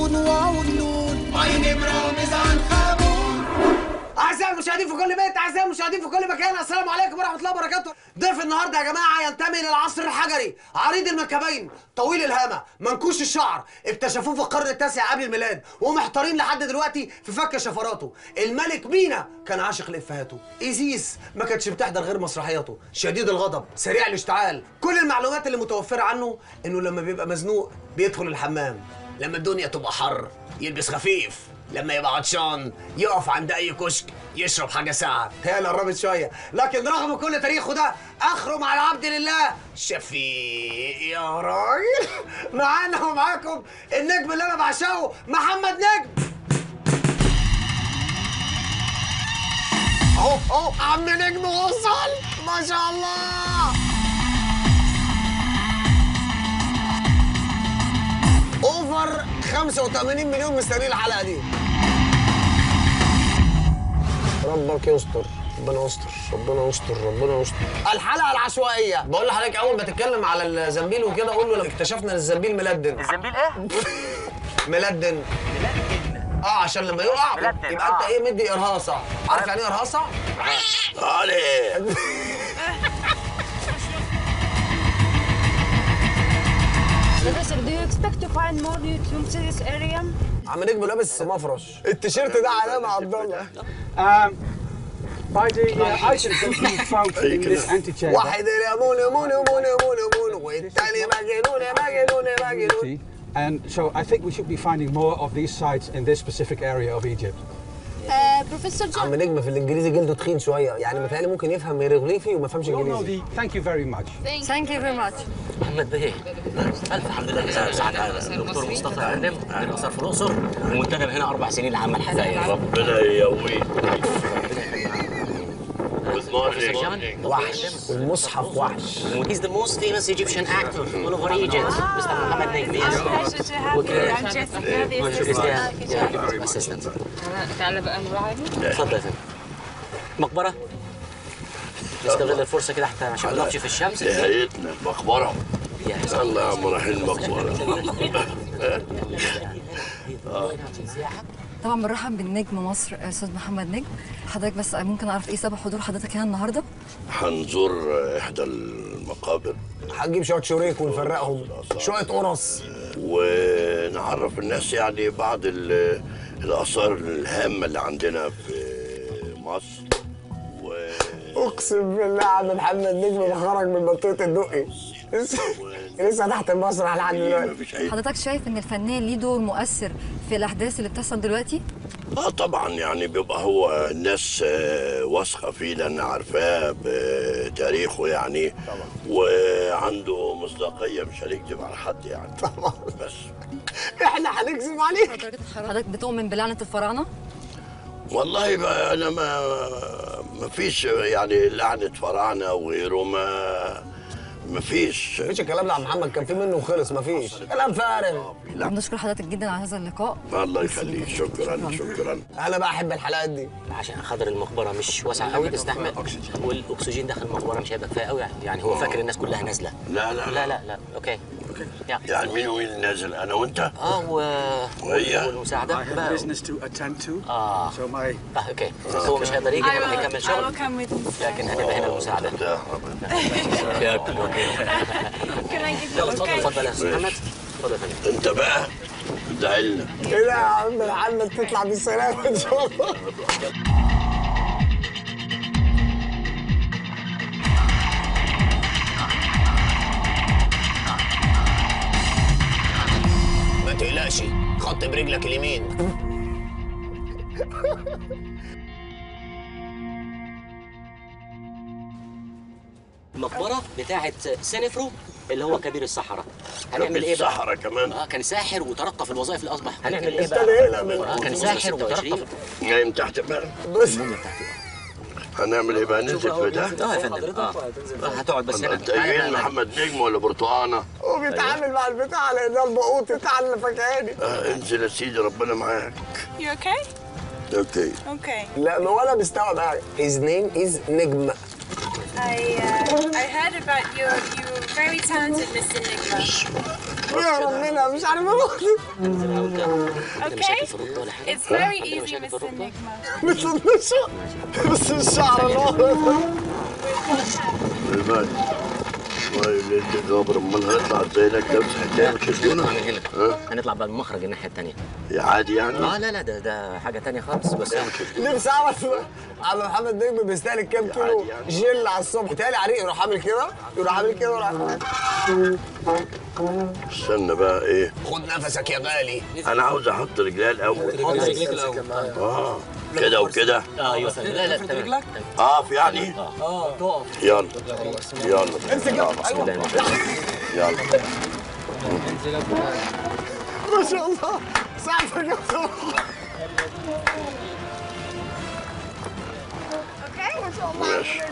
والنون واو النون عين رامز عن خامون اعزائي المشاهدين في كل بيت اعزائي المشاهدين في كل مكان السلام عليكم ورحمه الله وبركاته ضيف النهارده يا جماعه ينتمي للعصر الحجري عريض المنكبين طويل الهامه منكوش الشعر اكتشفوه في القرن التاسع قبل الميلاد ومحتارين لحد دلوقتي في فك شفراته الملك مينا كان عاشق لافهاته ايزيس ما كانتش بتحضر غير مسرحياته شديد الغضب سريع الاشتعال كل المعلومات اللي متوفره عنه انه لما بيبقى مزنوق بيدخل الحمام لما الدنيا تبقى حر يلبس خفيف لما يبقى عطشان يقف عند اي كشك يشرب حاجه ساقعه هي اللي قربت شويه لكن رغم كل تاريخه ده اخره مع العبد لله شفيق يا راجل معانا ومعاكم النجم اللي انا بعشقه محمد نجم اهو اهو عم نجم وصل ما شاء الله اوفر 85 مليون مستنيين الحلقه دي ربك يستر ربنا يستر ربنا يستر ربنا يستر الحلقه العشوائيه بقول لحضرتك اول ما تتكلم على الزنبيل وكده قول له لما اكتشفنا ان الزنبيل ملدن الزنبيل ايه؟ ملدن اه عشان لما يقع ملدن، يبقى انت آه. ايه مدي ارهاصه عارف يعني ايه ارهاصه؟ علي Professor, do you expect to find more newtons in this area? عم نجم لابس مفرش التيشيرت ده علامه عبد الله Um, by the uh, items that you found in this antechamber, واحد ليمون ليمون ليمون ليمون ليمون والتاني مجنون مجنون مجنون and so I think we should be finding more of these sites in this specific area of Egypt. Uh, Professor John. عم نجم في الانجليزي جلده تخين شويه يعني متهيألي ممكن يفهم هيروغليفي وما يفهمش We all know انجليزي the. Thank you very much. Thank you very much. محمد بيه الف الحمد لله سعد الدكتور مصطفى هانم من اثار في الاقصر ومنتدب هنا اربع سنين عمل حزايا ربنا يقويك Good Professor John. morning. وحش والمصحف وحش He's the most famous Egyptian actor all over Egypt. Mr. محمد نجم. Yes. Pleasure to have you. I'm Jessica, the assistant Yeah, architect. yeah, assistant. تعالى بقى نراعي اتفضل يا فندم. مقبرة نستغل الفرصة كده حتى عشان ما نقفش في الشمس. نهايتنا مقبرة يا يلا يا عم رايحين المقبرة طبعا بنرحب بالنجم مصر استاذ محمد نجم حضرتك بس ممكن اعرف ايه سبب حضور حضرتك هنا النهارده هنزور إحدى المقابر هنجيب شويه شوريك ونفرقهم شويه قرص ونعرف الناس يعني بعض ال- الآثار الهامة اللي عندنا في مصر و اقسم بالله عم محمد نجم ما خرج من منطقه الدقي لسه لسه تحت المسرح لحد دلوقتي مفيش أي حضرتك شايف ان الفنان ليه دور مؤثر في الاحداث اللي بتحصل دلوقتي اه طبعا يعني بيبقى هو الناس آه، واثقه فيه لان عارفاه بتاريخه يعني وعنده مصداقيه مش هنكذب على حد يعني طبعا بس احنا هنكذب عليك حضرتك بتؤمن بلعنه الفراعنه والله بقى انا ما ما فيش يعني لعنه فراعنه وغيره ما ما فيش مفيش الكلام ده يا عم محمد كان في منه وخلص مفيش كلام فارغ بنشكر حضرتك جدا على هذا اللقاء الله يخليك شكرا شكرا انا بقى احب الحلقات دي عشان خاطر المقبرة مش واسعة قوي تستحمل والاكسجين داخل المقبرة مش هيبقى كفاية قوي يعني هو فاكر الناس كلها نازلة. لا لا لا لا لا اوكي. يا. يعني مين ومين نازل انا وانت اه و وهي؟ والمساعدة I have بقى business to attend to. Ah. So my اه اوكي هو مش هيقدر يجي هو هيكمل I will شغل come with you. لكن هتبقى هنا المساعدة. ده Can I give you يلا اتفضل okay? اتفضل يا استاذ محمد اتفضل يا فندم انت بقى ادعي لنا ايه ده يا عم محمد تطلع بالسلامه ان شاء الله ما تقلقش خط برجلك اليمين المقبرة بتاعة سينفرو اللي هو كبير الصحراء هنعمل ايه بقى؟ الصحراء كمان اه كان ساحر وترقى في الوظائف اللي اصبح هنعمل ايه استنى بقى؟ هنا من آه كان ساحر وترقى في نايم تحت بقى بص هنعمل ايه بقى ننزل في ده اه يا فندم اه آه، هتقعد بس هنا انت جايين محمد نجم ولا برتقانه هو بيتعامل مع البتاع على ان البقوط بتاع اللي فكهاني آه انزل يا سيدي ربنا معاك You okay? اوكي Okay. لا ما ولا مستوعب حاجه his name is نجم I uh, I heard about you. You're very talented, Mr. Nigma. يا ربنا مش عارف اروح Okay. It's very easy, Miss Enigma. بس الشعر بس الشعر الله المال طيب انت جابر امال هنطلع ازاي لك نفس حكايه مش هتجونا من هنا ها؟ هنطلع بقى المخرج الناحيه الثانيه عادي يعني اه لا لا ده ده حاجه ثانيه خالص بس نفسي اعرف عم محمد نجم بيستهلك كام كيلو جل على الصبح بيتهيألي عليه يروح عامل كده يروح عامل كده ويروح استنى بقى ايه خد نفسك يا غالي انا عاوز احط رجلي الاول حط رجليك الاول اه كده وكده اه ايوه لا لا تمام اه في يعني اه تقف يلا يلا امسك يلا بسم الله يلا ما شاء الله صعب يا Okay. ما شاء الله. ماشي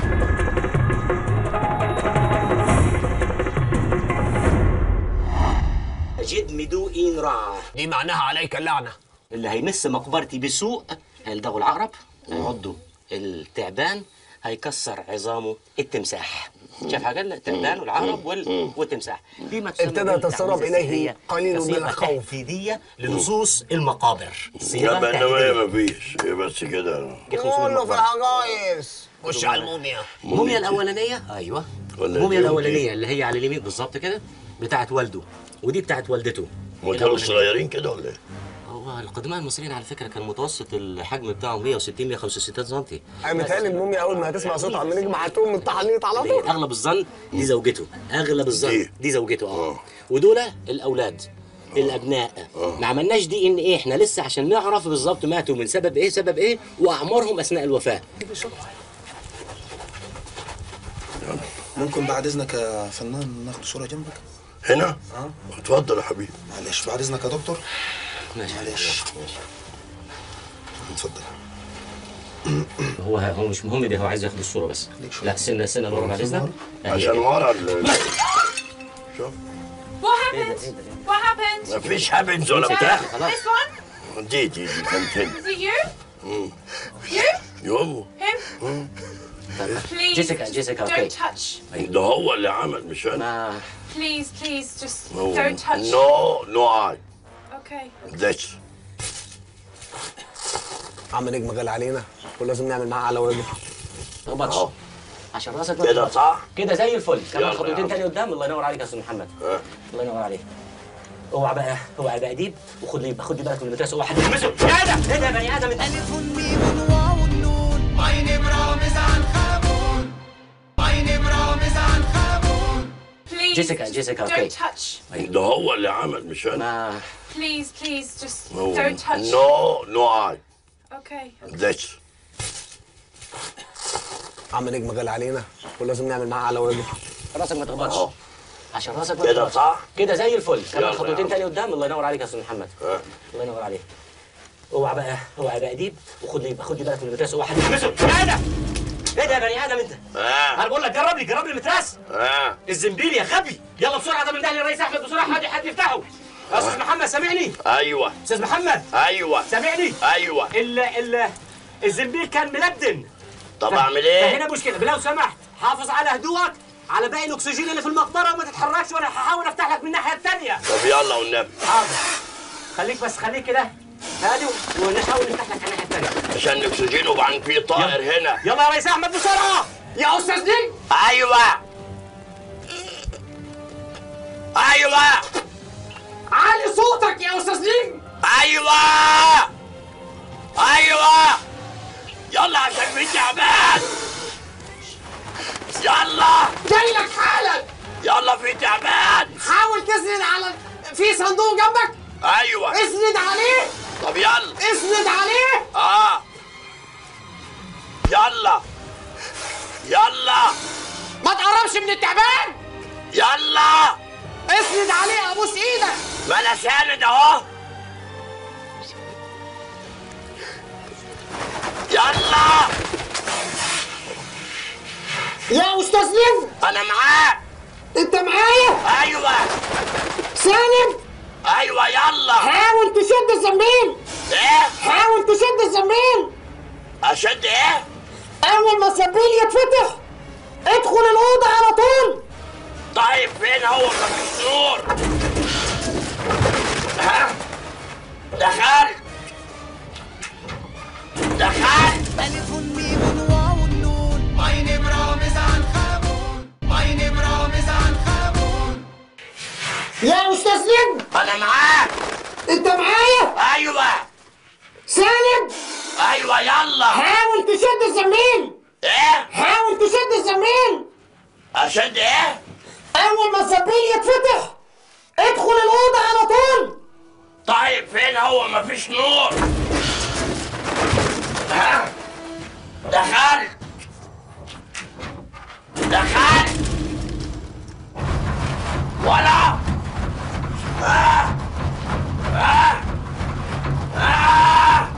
جد مدوئين رع دي معناها عليك اللعنه اللي هيمس مقبرتي بسوء هيلدغوا العقرب هيعضوا التعبان هيكسر عظامه التمساح شايف حاجه التعبان والعقرب وال... والتمساح دي ما تسمى ابتدى بالتعويذة يتسرب إليه السحرية قليل من كصيغة الخوف. تهديدية للصوص المقابر صيغة يبقى انما هي تهديدية. مفيش هي بس كده يخلصوا من كله في المقبرة. العجايز خش على الموميا الموميا الاولانيه ايوه ولا الموميا دي الاولانيه اللي هي على اليمين بالظبط كده بتاعت والده ودي بتاعت والدته هم كانوا الأولانية. صغيرين كده ولا ايه؟ هو القدماء المصريين على فكره كان متوسط الحجم بتاعهم 160 165 سم انا متهيألي الموميا اول ما هتسمع صوت عم نجم هتقوم من التحنيط على طول اغلب الظن دي زوجته اغلب الظن دي. دي زوجته اه آه. ودول الاولاد الابناء ما عملناش دي ان ايه احنا لسه عشان نعرف بالظبط ماتوا من سبب ايه سبب ايه واعمارهم اثناء الوفاه ممكن بعد اذنك يا فنان ناخد صوره جنبك هنا؟ اه اتفضل يا حبيبي معلش بعد اذنك يا دكتور ماشي معلش اتفضل هو هو مش مهم ده هو عايز ياخد الصوره بس ليك شوية. لا سنه سنه لورا بعد اذنك عشان ورا ال- شوف What happened? What happened? مفيش هابنز ولا بتاع خلاص This one? دي دي دي كانت هنا Is it you? You? يوم Him? Please. جيسيكا جيسيكا اوكي Don't touch. ده هو اللي عمل مش انا ما Please, please, just No, don't touch. no, no I. Okay. This. عم نجم غالي علينا ولازم نعمل معاه على واجب تخبطش أهو. عشان راسك ما كده تخبطش. صح؟ كده زي الفل كمان يلا يا خطوتين عم. تاني قدام الله ينور عليك يا استاذ محمد ها. الله ينور عليك اوعى بقى اوعى بقى ديب وخد لي خد لي بالك من المدرسه اوعى حد يلمسه يا ده ايه ده يا بني ادم انت Please. جيسيكا جيسيكا اوكي Don't touch. ده هو اللي عمل مش انا ما Please, please, just No, don't touch. no, no I. Okay. This. عم نجم غالي علينا ولازم نعمل معاه على واجب راسك ما تخبطش أهو. عشان راسك ما كده تخبطش صح؟ كده زي الفل كمان يلا يا خطوتين عم. تاني قدام الله ينور عليك يا استاذ محمد ها. الله ينور عليك اوعى بقى اوعى بقى ديب وخد لي خد لي بالك من المدرسه اوعى حد يلمسه يا ده ايه ده يا بني ادم انت انا ها. بقول لك جرب لي جرب لي المتراس ها. الزنبيل يا غبي يلا بسرعه ده من دهلي الرئيس احمد بسرعه حد حد يفتحه يا استاذ محمد سامعني ايوه استاذ محمد ايوه سامعني ايوه ال ال الزنبيل كان ملدن طب اعمل ايه؟ فهنا مشكله لو سمحت حافظ على هدوءك على باقي الاكسجين اللي في المقبره وما تتحركش وانا هحاول افتح لك من الناحيه الثانيه طب يلا والنبي حاضر خليك بس خليك كده هادي ونحاول نفتح لك على الناحيه الثانيه عشان الاكسجين وبعدين في طائر هنا يلا يا ريس احمد بسرعه يا استاذ نجم ايوه ايوه علي صوتك يا استاذ نجم ايوه ايوه يلا عشان في تعبان يلا جاي لك حالا يلا في تعبان حاول تسند على في صندوق جنبك ايوه اسند عليه طب يلا اسند عليه اه يلا يلا ما تقربش من التعبان يلا اسند عليه ابوس ايدك ما انا ساند اهو يلا يا استاذ نجم انا معاه انت معايا ايوه سالم ايوه يلا حاول تشد الزنبيل ايه حاول تشد الزنبيل اشد ايه اول ما الزنبيل يتفتح ادخل الاوضه على طول طيب فين هو مفيش نور ها دخلت دخلت تليفون ميم واو النون ماين برامز عن خابون ماين برامز عن خابون يا استاذ نجم انا معاك انت معايا ايوه سالم ايوه يلا حاول تشد الزميل ايه حاول تشد الزميل اشد ايه اول ما الزميل يتفتح ادخل الاوضه على طول طيب فين هو مفيش نور ها دخلت دخلت ولا آه. آه. آه.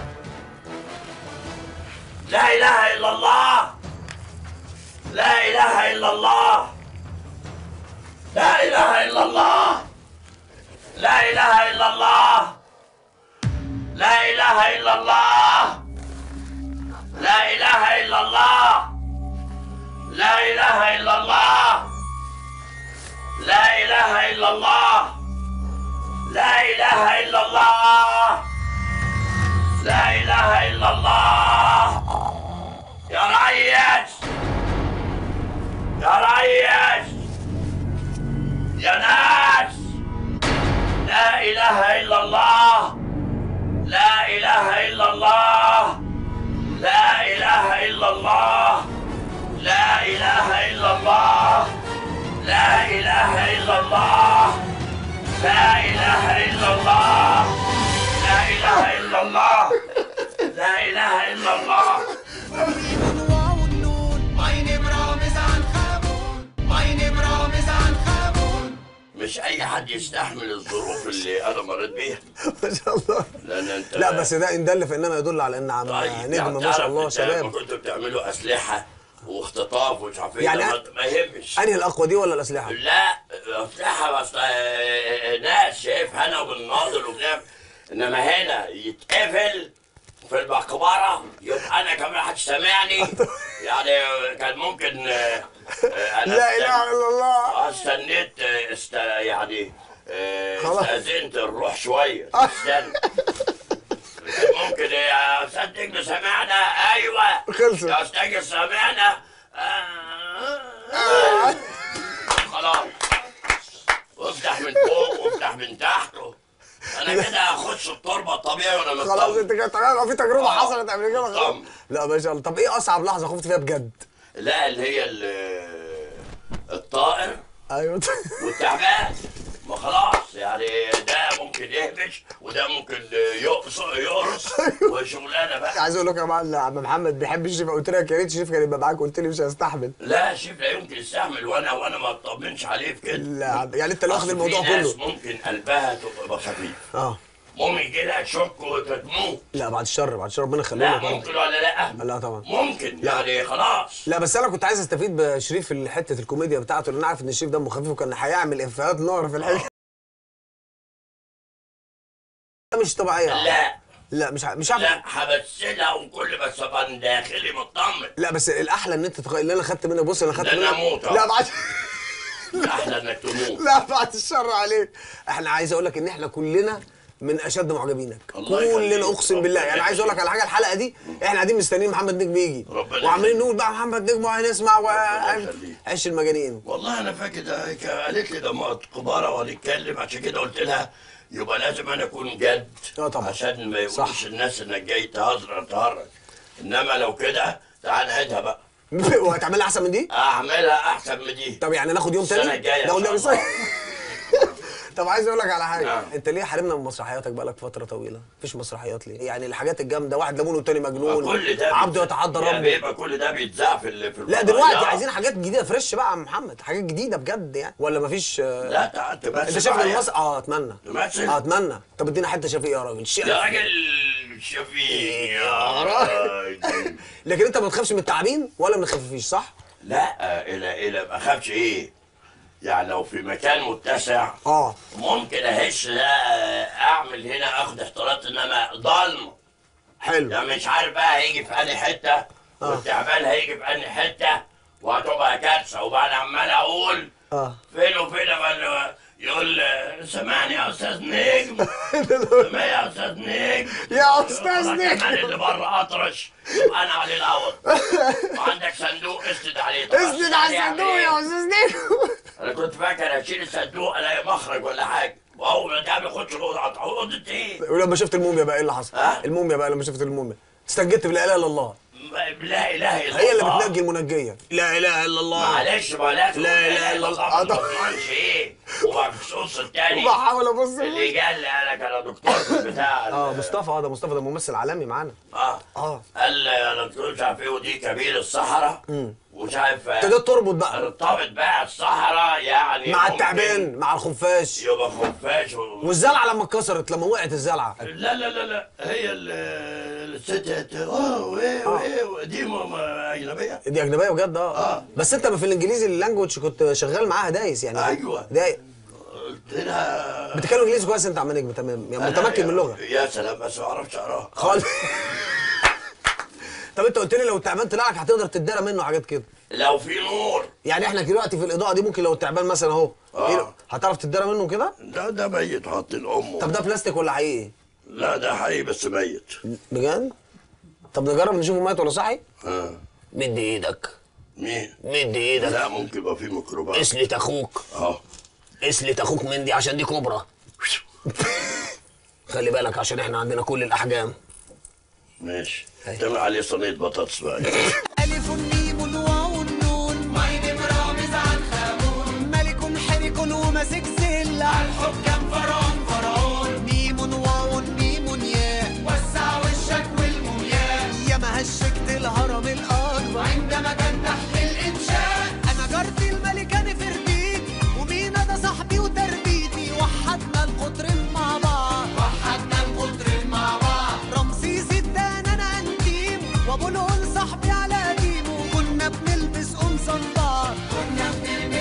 لا اله الا الله لا اله الا الله لا اله الا الله لا إله إلا الله لا إله إلا الله لا إله إلا الله لا إله إلا الله لا إله إلا الله لا إله إلا الله لا إله إلا الله يا ريس يا ريس يا ناس لا إله إلا الله لا إله إلا الله لا إله إلا الله لا إله إلا الله لا إله إلا الله لا إله إلا الله لا إله إلا الله لا إله إلا الله ميم واو النون ماين برامز عن خابون ماين برامز عن خابون مش أي حد يستحمل الظروف اللي أنا مريت بيها ما شاء الله لأن أنت لا بس ده ان دل فانما يدل على ان عم طيب نجم يعني ما شاء تعرف الله أنت شباب لما كنتوا بتعملوا اسلحه واختطاف ومش عارف ايه يعني ده ما- ما يهمش انهي الاقوى دي ولا الاسلحه؟ لا اسلحه بس آه، ناس شايف انا وبالناظر وبتاع انما هنا يتقفل في المقبره يبقى انا كمان محدش سامعني يعني كان ممكن آه، آه، انا لا اله الا الله استنيت آه، است يعني آه، خلاص. استاذنت الروح شويه استنى كان ممكن يا استاذ نجم سمعنا ايوه خلصت. يا استاذ سمعنا آه. خلاص وافتح من فوق وافتح من تحت انا كده هخش التربه الطبيعي وانا خلاص مطمن انت كده تمام في تجربه آه. حصلت قبل كده خلاص طبعا. لا ما شاء الله طب ايه اصعب لحظه خفت فيها بجد؟ لا اللي هي ال- الطائر ايوه والتعبان ما خلاص يعني ده ممكن يهبش وده ممكن يقص يقرص وشغلانه بقى عايز اقول لك يا جماعه ان عم محمد بيحب الشيف قلت لك يا ريت الشيف كان يبقى معاك قلت لي مش هستحمل لا شيف لا يمكن يستحمل وانا وانا ما اطمنش عليه في كده لا يعني انت اللي واخد أصل الموضوع في ناس كله ممكن قلبها تبقى خفيف اه ممكن يجي لها شك وتموت لا بعد الشر بعد الشر ربنا يخليه لا لك يا رب. ممكن ولا لا لا طبعا ممكن لا. يعني خلاص لا بس انا كنت عايز استفيد بشريف في حته الكوميديا بتاعته لان انا عارف ان الشريف دمه خفيف وكان هيعمل افيهات نار في الحقيقه مش طبيعيه لا لا مش ع- مش عارف لا همثلها وكل بس ابقى داخلي مطمن لا بس الاحلى ان انت تغير اللي انا خدت منك بص انا خدت لا، منك أنا أموت، آه. لا بعد احلى انك تموت لا بعد الشر عليك احنا عايز اقول لك ان احنا كلنا من اشد معجبينك الله كلنا يخليك. اقسم بالله يعني عايز اقول لك على حاجه الحلقه دي احنا قاعدين مستنيين محمد نجم يجي ربنا وعمالين يخليك. نقول بقى محمد نجم وهنسمع يخليك. وعيش المجانين والله انا فاكر ده هيك قالت لي ده ما كبارة وهنتكلم عشان كده قلت لها يبقى لازم انا اكون جد اه طبعا. عشان ما صح. يقولش الناس انك جاي تهزر تهرج انما لو كده تعال نعيدها بقى وهتعملها احسن من دي اعملها احسن من دي طب يعني ناخد يوم السنة تاني الجاية إن ناخد شاء يوم الله. طب عايز اقول لك على حاجه نعم. انت ليه حارمنا من مسرحياتك بقالك فتره طويله مفيش مسرحيات ليه يعني الحاجات الجامده واحد ليمون والتاني مجنون كل ده عبده بيت- يتعدى يعني ربه بيبقى كل ده بيتذاع في ال- في لا الفضائيات. دلوقتي عايزين حاجات جديده فريش بقى يا عم محمد حاجات جديده بجد يعني ولا مفيش آه، لا تعال تمثل انت شايف ان معايا. المصر اه اتمنى تمثل؟ اه اتمنى طب ادينا حته شفيق يا راجل شيء يا راجل شفيق يا راجل لكن انت ما تخافش من التعابين ولا من الخفافيش صح؟ لا الى الى ما اخافش ايه يعني لو في مكان متسع اه ممكن اهش ده اعمل هنا اخد احتياطات انما ضلمه حلو يعني مش عارف بقى هيجي في انهي حته والتعبان هيجي في انهي حته وهتبقى كارثه وبقى انا عمال اقول اه فين وفين بقى يقول آه، سامعني يا استاذ نجم سامعني يا استاذ نجم يا أستاذ أنا نجم. كمان اللي بره اطرش يبقى انا علي العوض وعندك صندوق اسند عليه طب اسند على أعمل الصندوق إيه؟ يا استاذ نجم انا كنت فاكر هشيل الصندوق الاقي مخرج ولا حاجه واول ما تعمل خش الاوضه اوضه ايه؟ ولما شفت الموميا بقى ايه اللي حصل؟ ها؟ الموميا بقى لما شفت الموميا استنجدت بلا اله الا الله لا اله الا هي اللي الله. بتنجي المنجيه لا اله الا الله معلش ما لازم لا إله إلا الله. ما تضمنش ايه وبخصوص التاني بحاول ابص اللي قال لي قال لك انا دكتور في البتاع اه مصطفى اه ده مصطفى ده ممثل عالمي معانا اه اه قال لي انا دكتور مش عارف ايه ودي كبير الصحراء ومش عارف ابتديت تربط بقى ارتبط بقى الصحراء يعني مع ممكن التعبان مع الخفاش يبقى خفاش و... والزلعه لما اتكسرت لما وقعت الزلعه لا لا لا لا هي ال- الست اه وايه وايه دي م- م- اجنبيه دي اجنبيه بجد اه آه. بس انت في الانجليزي اللانجوج كنت شغال معاها دايس يعني أيوة. داي قلت لها بتتكلم انجليزي كويس انت يا عم نجم تمام يعني أنا متمكن يا- من اللغه يا سلام بس ما اعرفش اقراها خالص طب انت قلت لي لو التعبان طلع لك هتقدر تتدرى منه حاجات كده لو في نور يعني احنا دلوقتي في الاضاءه دي ممكن لو التعبان مثلا اهو آه. إيه، هتعرف تتدرى منه كده ده ده ميت حط الام طب ده بلاستيك ولا حقيقي لا ده حقيقي بس ميت بجد طب نجرب نشوفه ميت ولا صحي اه مد ايدك مين؟ مد ايدك لا ممكن يبقى في ميكروبات اسلت اخوك اه اسلت اخوك من دي عشان دي كبرى خلي بالك عشان احنا عندنا كل الاحجام ماشي تعمل عليه صينيه بطاطس بقى ألف ميم واو نون ماين رامز عن خامون ملك حرك وماسك سل على الحكام فرعون فرعون ميم واو ميم ياء وسع وشك والمومياء يا ما هشكت الهرم الأكبر عندما كان تحت الإنشاء أنا جارتي الملكة نفرتيتي ومينا ده صاحبي وتربيتي وحدنا القطرين مع بعض وحدنا القطرين مع بعض رمسيس ادانا انا انتيم وابو الهول صاحبي على قديمه كنا بنلبس قمصان بعض كنا بنلبس